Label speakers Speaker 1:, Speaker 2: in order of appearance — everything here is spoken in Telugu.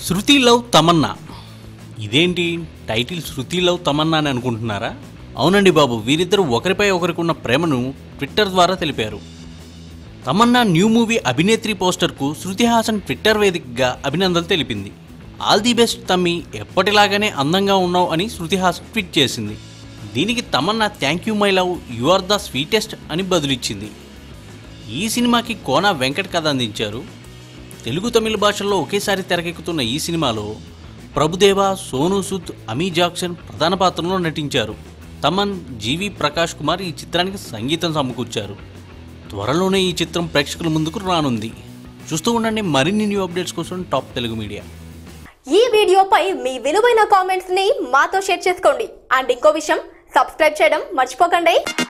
Speaker 1: శృతి లవ్ తమన్నా ఇదేంటి టైటిల్ శృతి లవ్ తమన్నా అని అనుకుంటున్నారా అవునండి బాబు వీరిద్దరూ ఒకరిపై ఒకరికి ఉన్న ప్రేమను ట్విట్టర్ ద్వారా తెలిపారు తమన్నా న్యూ మూవీ అభినేత్రి పోస్టర్కు శృతి హాసన్ ట్విట్టర్ వేదికగా అభినందనలు తెలిపింది ఆల్ ది బెస్ట్ తమ్మి ఎప్పటిలాగానే అందంగా ఉన్నావు అని శృతి హాసన్ ట్వీట్ చేసింది దీనికి Tamannaah thank you my love you are the sweetest అని బదులిచ్చింది ఈ సినిమాకి కోన వెంకట్ కథ అందించారు తెలుగు తమిళ భాషల్లో ఒకేసారి తెరకెక్కుతున్న ఈ సినిమాలో ప్రభుదేవ సోను సూద్ అమీ జాక్సన్ ప్రధాన పాత్రలో నటించారు తమన్ జీవి ప్రకాష్ కుమార్ ఈ చిత్రానికి సంగీతం సమకూర్చారు త్వరలోనే ఈ చిత్రం ప్రేక్షకుల ముందుకు రానుంది చూస్తూ ఉండండి మరిన్ని న్యూ అప్డేట్స్ కోసం టాప్ తెలుగు మీడియా
Speaker 2: ఈ వీడియోపై మీ విలువైన కామెంట్స్ ని మాతో షేర్ చేసుకోండి అండ్ ఇంకో విషయం సబ్స్క్రైబ్ చేయడం మర్చిపోకండి